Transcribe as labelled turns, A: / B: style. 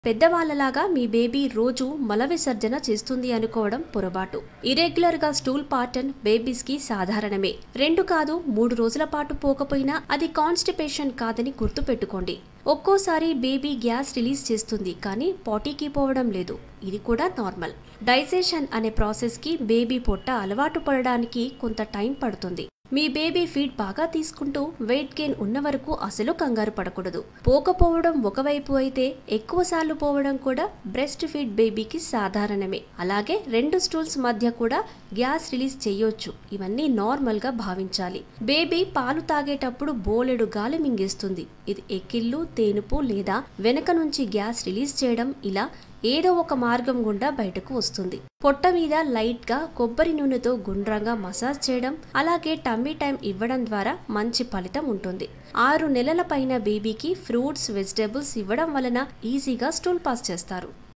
A: పెద్దవాళ్ళలాగా మీ baby రోజు మల విసర్జన చేస్తుంది అనుకోవడం పొరపాటు ఇరెగ్యులర్ గా స్టూల్ పాటర్న్ బేబీస్ కి సాధారణమే రెండు కాదు మూడు రోజుల పాటు పోకపోయినా అది కాన్స్టిపేషన్ కాదని గుర్తుపెట్టుకోండి ఒక్కోసారి బేబీ గ్యాస్ రిలీజ్ చేస్తుంది కానీ పాటీకి పోవడం లేదు ఇది కూడా నార్మల్ డైజెషన్ అనే ప్రాసెస్ కి బేబీ పొట్ట అలవాటు పడడానికి కొంత టైం పడుతుంది మీ బేబీ ఫీడ్ బాగా తీసుకుంటూ వెయిట్ గెయిన్ ఉన్న వరకు అసలు కంగారు పడకూడదు పోకపోవడం ఒకవైపు అయితే ఎక్కువసార్లు పోవడం కూడా బ్రెస్ట్ ఫీడ్ బేబీకి సాధారణమే అలాగే రెండు స్టూల్స్ మధ్య కూడా గ్యాస్ రిలీజ్ చేయొచ్చు ఇవన్నీ నార్మల్ గా భావించాలి బేబీ పాలు తాగేటప్పుడు బోలెడు గాలి మింగేస్తుంది ఇది ఎక్కిళ్ళు తేనుపు లేదా వెనక నుంచి గ్యాస్ రిలీజ్ చేయడం ఇలా ఏదో ఒక మార్గం గుండా బయటకు వస్తుంది పొట్ట మీద లైట్ గా కొబ్బరి నూనెతో గుండ్రంగా మసాజ్ చేయడం అలాగే టమ్మీ టైం ఇవ్వడం ద్వారా మంచి ఫలితం ఉంటుంది ఆరు నెలల పైన బేబీకి ఫ్రూట్స్ వెజిటేబుల్స్ ఇవ్వడం వలన ఈజీగా స్టూల్ పాస్ చేస్తారు